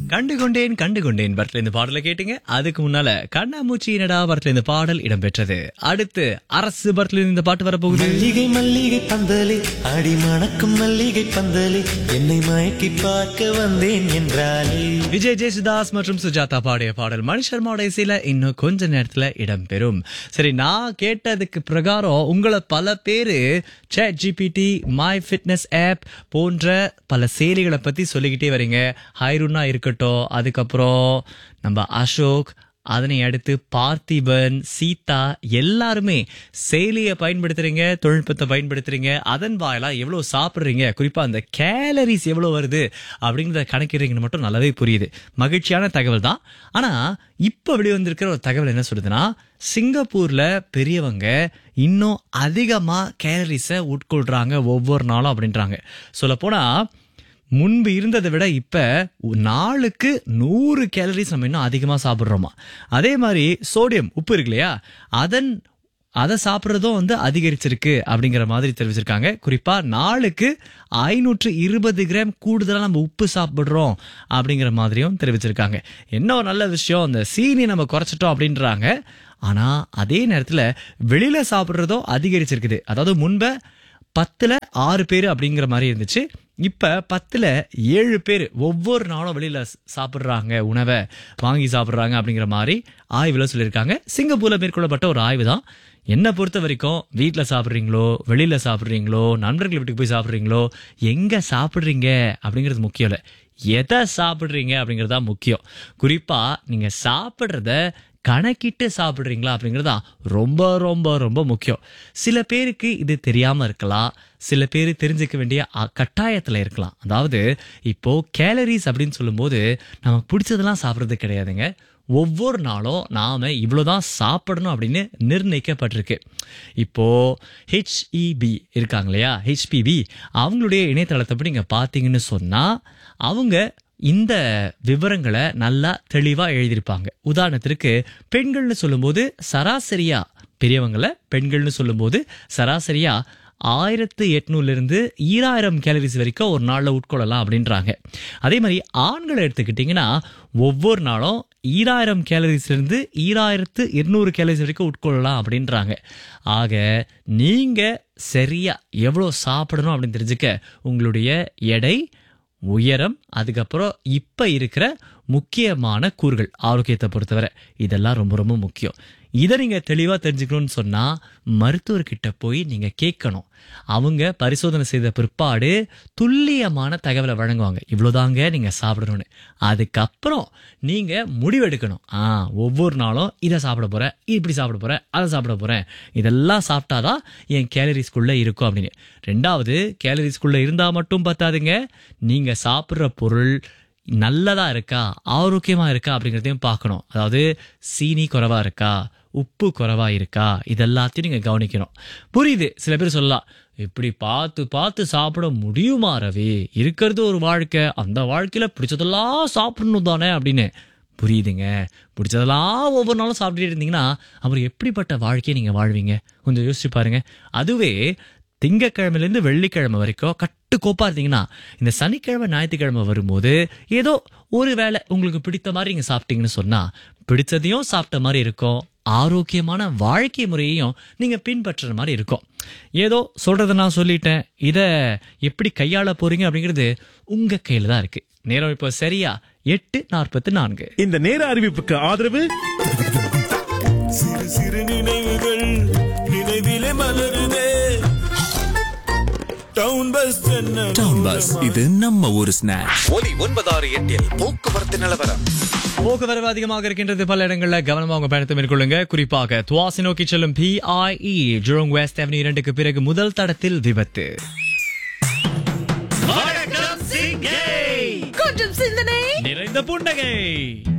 கண்டு கொண்டேன் கண்டு கொண்டேன் படத்துல இந்த பாடலை கேட்டீங்க அதுக்கு முன்னால கண்ணாமூச்சி நடா படத்துல இந்த பாடல் இடம்பெற்றது அடுத்து அரசு படத்துல இந்த பாட்டு வரப்போகுது மல்லிகை மல்லிகை பந்தலே அடி மணக்கும் மல்லிகை பந்தலே என்னை மயக்கி பார்க்க வந்தேன் என்றாலே விஜய் ஜெயசுதாஸ் மற்றும் சுஜாதா பாடிய பாடல் மணி சர்மாவோட இசையில இன்னும் கொஞ்ச நேரத்துல இடம்பெறும் சரி நான் கேட்டதுக்கு பிரகாரம் உங்களை பல பேரு chat GPT my fitness app போன்ற பல செயலிகளை பத்தி சொல்லிக்கிட்டே வரீங்க ஹைருனா இருக்கட்டும் அதுக்கப்புறம் நம்ம அசோக் அதனை அடுத்து பார்த்திபன் சீதா எல்லாருமே செயலியை பயன்படுத்துறீங்க தொழில்நுட்பத்தை பயன்படுத்துறீங்க அதன் வாயிலா எவ்வளவு சாப்பிடுறீங்க குறிப்பா அந்த கேலரிஸ் எவ்வளவு வருது அப்படிங்கறத கணக்கிடுறீங்கன்னு மட்டும் நல்லாவே புரியுது மகிழ்ச்சியான தகவல் தான் ஆனா இப்ப வெளிவந்திருக்கிற ஒரு தகவல் என்ன சொல்லுதுன்னா சிங்கப்பூர்ல பெரியவங்க இன்னும் அதிகமா கேலரிஸை உட்கொள்றாங்க ஒவ்வொரு நாளும் அப்படின்றாங்க சொல்ல போனா முன்பு இருந்ததை விட இப்ப நாளுக்கு நூறு கேலரிஸ் நம்ம இன்னும் அதிகமா சாப்பிடுறோமா அதே மாதிரி சோடியம் உப்பு இருக்கு இல்லையா அதன் அதை சாப்பிட்றதும் வந்து அதிகரிச்சிருக்கு அப்படிங்கிற மாதிரி தெரிவிச்சிருக்காங்க குறிப்பா நாளுக்கு ஐநூற்று இருபது கிராம் கூடுதலா நம்ம உப்பு சாப்பிடுறோம் அப்படிங்கிற மாதிரியும் தெரிவிச்சிருக்காங்க என்ன ஒரு நல்ல விஷயம் இந்த சீனி நம்ம குறைச்சிட்டோம் அப்படின்றாங்க ஆனா அதே நேரத்துல வெளியில சாப்பிடுறதும் அதிகரிச்சிருக்குது அதாவது முன்ப பத்துல ஆறு பேர் அப்படிங்கிற மாதிரி இருந்துச்சு இப்ப பத்துல ஏழு பேர் ஒவ்வொரு நாளும் வெளியில சாப்பிடுறாங்க உணவை வாங்கி சாப்பிடுறாங்க அப்படிங்கிற மாதிரி ஆய்வுல சொல்லியிருக்காங்க சிங்கப்பூர்ல மேற்கொள்ளப்பட்ட ஒரு ஆய்வு தான் என்னை பொறுத்த வரைக்கும் வீட்ல சாப்பிட்றீங்களோ வெளியில சாப்பிட்றீங்களோ நண்பர்கள் வீட்டுக்கு போய் சாப்பிட்றீங்களோ எங்க சாப்பிட்றீங்க அப்படிங்கிறது முக்கியம் இல்லை எதை சாப்பிட்றீங்க அப்படிங்கிறது தான் முக்கியம் குறிப்பா நீங்க சாப்பிட்றத கணக்கிட்டு சாப்பிட்றீங்களா அப்படிங்கிறது தான் ரொம்ப ரொம்ப ரொம்ப முக்கியம் சில பேருக்கு இது தெரியாம இருக்கலாம் சில பேர் தெரிஞ்சுக்க வேண்டிய அ- கட்டாயத்துல இருக்கலாம் அதாவது இப்போ கேலரிஸ் அப்படின்னு சொல்லும்போது நமக்கு பிடிச்சதெல்லாம் சாப்பிட்றது கிடையாதுங்க ஒவ்வொரு நாளும் நாம இவ்வளவுதான் சாப்பிடணும் அப்படின்னு நிர்ணயிக்கப்பட்டிருக்கு இப்போ ஹெச்இபி இருக்காங்க இல்லையா ஹெச்பிபி அவங்களுடைய இணையதளத்தை படி நீங்க பாத்தீங்கன்னு சொன்னா அவங்க இந்த விவரங்களை நல்லா தெளிவா எழுதியிருப்பாங்க உதாரணத்திற்கு பெண்கள்னு சொல்லும்போது சராசரியா பெரியவங்களை பெண்கள்னு சொல்லும்போது சராசரியா ஆயிரத்து எட்நூறுல இருந்து ஈராயிரம் கேலரிஸ் வரைக்கும் ஒரு நாள்ல உட்கொள்ளலாம் அப்படின்றாங்க அதே மாதிரி ஆண்களை எடுத்துக்கிட்டிங்கன்னா ஒவ்வொரு நாளும் ஈராயிரம் கேலரிஸ்ல இருந்து ஈராயிரத்து இருநூறு கேலரிஸ் வரைக்கும் உட்கொள்ளலாம் அப்படின்றாங்க ஆக நீங்க சரியா எவ்வளவு சாப்பிடணும் அப்படின்னு தெரிஞ்சுக்க உங்களுடைய எடை உயரம் அதுக்கப்புறம் இப்ப இருக்கிற முக்கியமான கூறுகள் ஆரோக்கியத்தை பொறுத்தவரை இதெல்லாம் ரொம்ப ரொம்ப முக்கியம் இதை நீங்க தெளிவா தெரிஞ்சுக்கணும்னு சொன்னா மருத்துவர்கிட்ட போய் நீங்க கேட்கணும் அவங்க பரிசோதனை செய்த பிற்பாடு துல்லியமான தகவலை வழங்குவாங்க இவ்வளவுதாங்க நீங்க சாப்பிடணும்னு அதுக்கப்புறம் நீங்க முடிவெடுக்கணும் ஆ ஒவ்வொரு நாளும் இதை சாப்பிட போறேன் இப்படி சாப்பிட போறேன் அதை சாப்பிட போறேன் இதெல்லாம் சாப்பிட்டாதான் என் கேலரிஸ்குள்ள இருக்கும் அப்படின்னு ரெண்டாவது கேலரிஸ்குள்ள இருந்தா மட்டும் பத்தாதுங்க நீங்க சாப்பிடுற பொருள் நல்லதா இருக்கா ஆரோக்கியமா இருக்கா அப்படிங்கிறதையும் பார்க்கணும் அதாவது சீனி குறைவா இருக்கா உப்பு குறைவா இருக்கா இதெல்லாத்தையும் நீங்க கவனிக்கணும் புரியுது சில பேர் சொல்லலாம் இப்படி பார்த்து பார்த்து சாப்பிட முடியுமா ரவி இருக்கிறது ஒரு வாழ்க்கை அந்த வாழ்க்கையில பிடிச்சதெல்லாம் சாப்பிடணும் தானே அப்படின்னு புரியுதுங்க பிடிச்சதெல்லாம் ஒவ்வொரு நாளும் சாப்பிட்டுட்டு இருந்தீங்கன்னா அப்புறம் எப்படிப்பட்ட வாழ்க்கையை நீங்க வாழ்வீங்க கொஞ்சம் யோசிச்சு பாருங்க அதுவே திங்கக்கிழமையிலேருந்து வெள்ளிக்கிழமை வரைக்கும் கட்டுக்கோப்பா இருந்தீங்கன்னா இந்த சனிக்கிழமை ஞாயிற்றுக்கிழமை வரும்போது ஏதோ ஒரு வேளை உங்களுக்கு பிடித்த மாதிரி நீங்க சாப்பிட்டீங்கன்னு சொன்னா பிடிச்சதையும் சாப்பிட்ட மாதிரி இருக்கும் ஆரோக்கியமான வாழ்க்கை முறையையும் நீங்க பின்பற்றுற மாதிரி இருக்கும் ஏதோ சொல்றதை நான் சொல்லிட்டேன் இத எப்படி கையாள போறீங்க அப்படிங்கிறது உங்க கையில தான் இருக்கு நேரம் இப்போ சரியா எட்டு நாற்பத்தி நான்கு இந்த நேர அறிவிப்புக்கு ஆதரவு சிறு சிறு நினைவுகள் நினைவிலே மலருதே டவுன் பஸ் டவுன் பஸ் இது நம்ம ஊரு ஸ்நாக்ஸ் ஒலி ஒன்பதாறு எட்டில் போக்குவரத்து நிலவரம் போக்குவரவு அதிகமாக இருக்கின்றது பல இடங்கள்ல கவனமா உங்க பயணத்தை மேற்கொள்ளுங்க குறிப்பாக துவாசி நோக்கி செல்லும் பிஐஇ ஜுரோங் வெஸ்ட் அவென்யூ இரண்டுக்கு பிறகு முதல் தடத்தில் விபத்து கொஞ்சம் சிந்தனை நிறைந்த புன்னகை